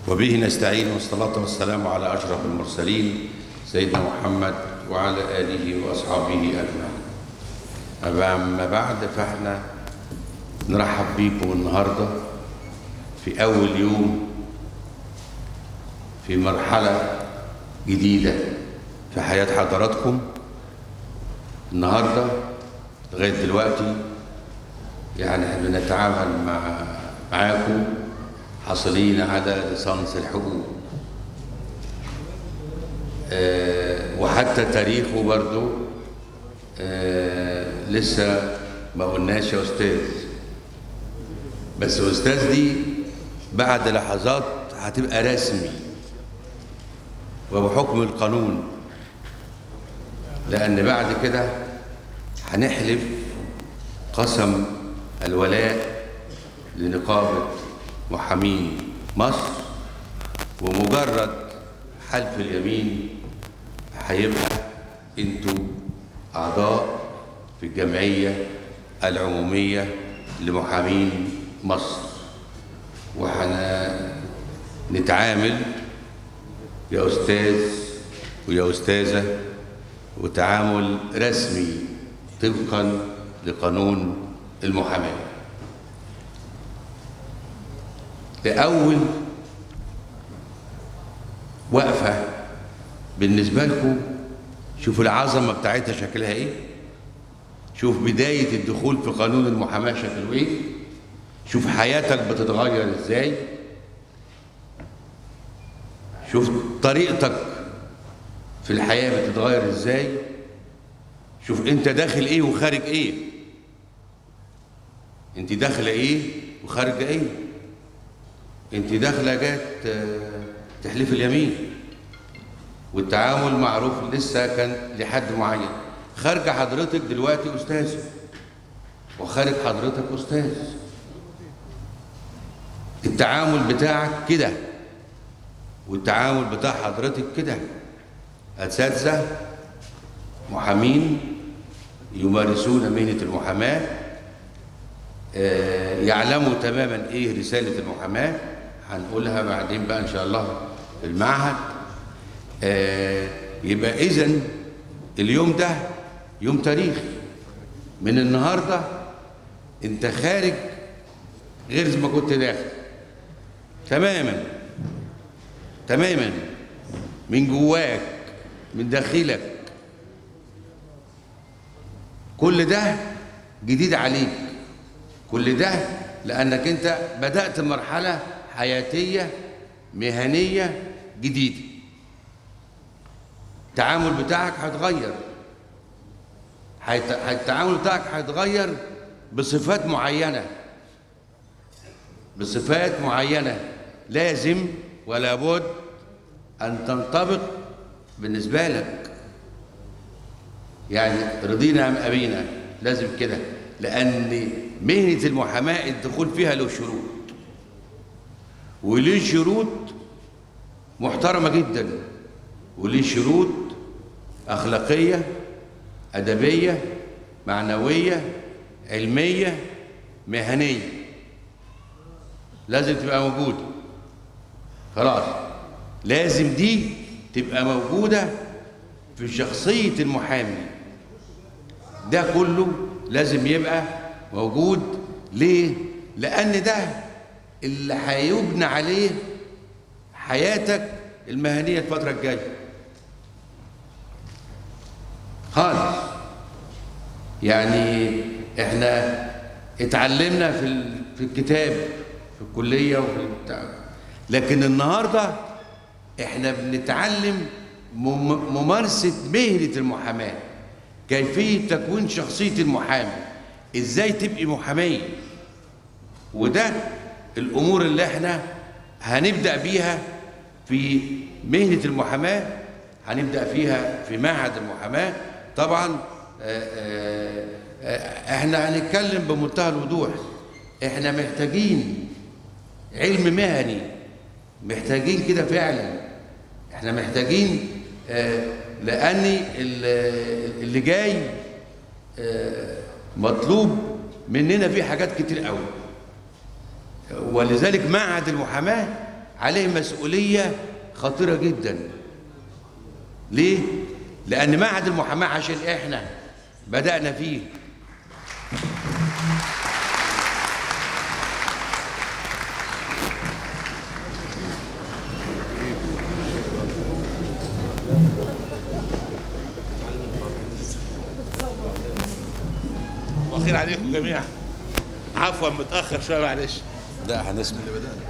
وبه نستعين والصلاة والسلام على أشرف المرسلين سيدنا محمد وعلى آله وأصحابه أجمعين أما بعد فإحنا نرحب بيكم النهاردة في أول يوم في مرحلة جديدة في حياة حضراتكم النهاردة لغاية دلوقتي يعني احنا بنتعامل مع معاكم حاصلين على ليسانس الحقوق أه وحتى تاريخه برضو أه لسه ما قلناش يا استاذ بس استاذ دي بعد لحظات هتبقى رسمي وبحكم القانون لان بعد كده هنحلف قسم الولاء لنقابه محامين مصر ومجرد حلف اليمين هيبقى انتوا اعضاء في الجمعيه العموميه لمحامين مصر وهنتعامل يا استاذ ويا استاذه وتعامل رسمي طبقا لقانون المحاماه لأول وقفة بالنسبة لكم شوفوا العظمة بتاعتها شكلها ايه شوف بداية الدخول في قانون المحاماة شكله ايه شوف حياتك بتتغير ازاي شوف طريقتك في الحياة بتتغير ازاي شوف انت داخل ايه وخارج ايه انت داخله ايه وخارجه ايه انت داخله جات تحليف اليمين والتعامل معروف لسه كان لحد معين خارجه حضرتك دلوقتي استاذ وخارج حضرتك استاذ التعامل بتاعك كده والتعامل بتاع حضرتك كده اساتذه محامين يمارسون مهنه المحاماه يعلموا تماما ايه رساله المحاماه هنقولها بعدين بقى ان شاء الله في المعهد يبقى اذا اليوم ده يوم تاريخي من النهارده انت خارج غير زي ما كنت داخل تماما تماما من جواك من داخلك كل ده جديد عليك كل ده لأنك أنت بدأت مرحلة حياتية مهنية جديدة التعامل بتاعك هيتغير التعامل بتاعك هيتغير بصفات معينة بصفات معينة لازم ولا بد أن تنطبق بالنسبة لك يعني رضينا أم أبينا لازم كده لأن مهنة المحاماة الدخول فيها له شروط وليه شروط محترمة جدا وليه شروط أخلاقية أدبية معنوية علمية مهنية لازم تبقى موجودة خلاص لازم دي تبقى موجودة في شخصية المحامي ده كله لازم يبقى موجود ليه؟ لأن ده اللي هيبنى عليه حياتك المهنية الفترة الجاية خالص يعني احنا اتعلمنا في في الكتاب في الكلية وفي البتاع لكن النهاردة احنا بنتعلم ممارسة مهنة المحاماة كيفية تكوين شخصية المحامي ازاي تبقي محامية وده الامور اللي احنا هنبدأ بيها في مهنة المحاماة هنبدأ فيها في معهد المحاماة طبعا آآ آآ احنا هنتكلم بمنتهى الوضوح احنا محتاجين علم مهني محتاجين كده فعلا احنا محتاجين لأن اللي جاي مطلوب مننا فيه حاجات كتير قوي ولذلك معهد المحاماة عليه مسؤولية خطيرة جدا ليه؟ لأن معهد المحاماة عشان إحنا بدأنا فيه وخير عليكم جميعا عفوا متاخر شويه معلش لا هنسمع اللي بدأنا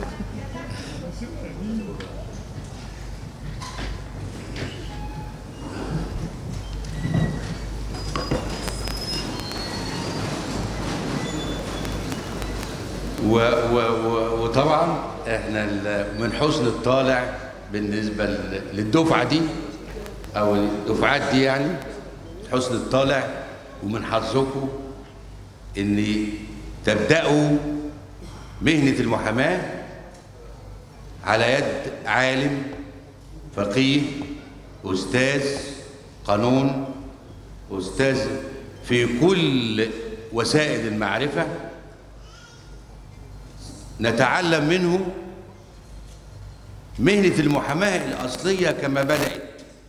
و و و وطبعا احنا ال- من حسن الطالع بالنسبه ل- للدفعه دي او الدفعات دي يعني حسن الطالع ومن حظكم ان تبداوا مهنه المحاماه على يد عالم فقيه استاذ قانون استاذ في كل وسائل المعرفه نتعلم منه مهنة المحاماة الأصلية كما بدأت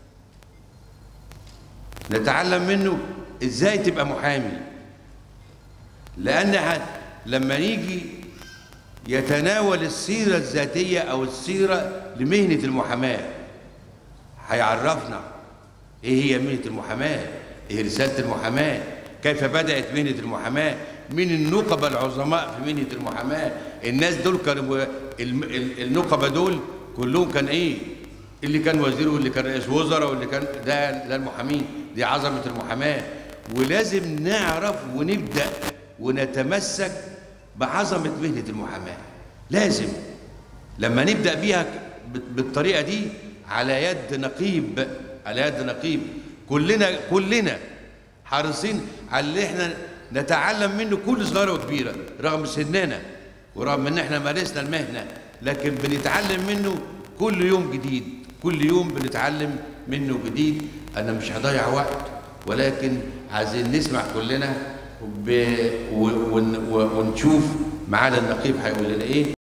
نتعلم منه إزاي تبقى محامي لأن ه- لما نيجي يتناول السيرة الذاتية أو السيرة لمهنة المحاماة هيعرفنا إيه هي مهنة المحاماة إيه رسالة المحاماة كيف بدأت مهنة المحاماة مين النقبة العظماء في مهنة المحاماة الناس دول كانوا الم- ال- النقبة دول كلهم كان إيه اللي كان وزير واللي كان رئيس وزراء واللي كان ده ده المحامين دي عظمة المحاماة ولازم نعرف ونبدأ ونتمسك بعظمة مهنة المحاماة لازم لما نبدأ بيها بت- بالطريقة دي على يد نقيب على يد نقيب كلنا كلنا حريصين على اللي احنا نتعلم منه كل صغيرة وكبيرة رغم سننا ورغم ان احنا مارسنا المهنة لكن بنتعلم منه كل يوم جديد كل يوم بنتعلم منه جديد انا مش هضيع وقت ولكن عايزين نسمع كلنا ب... و... ون... و... ونشوف معانا النقيب هيقول لنا ايه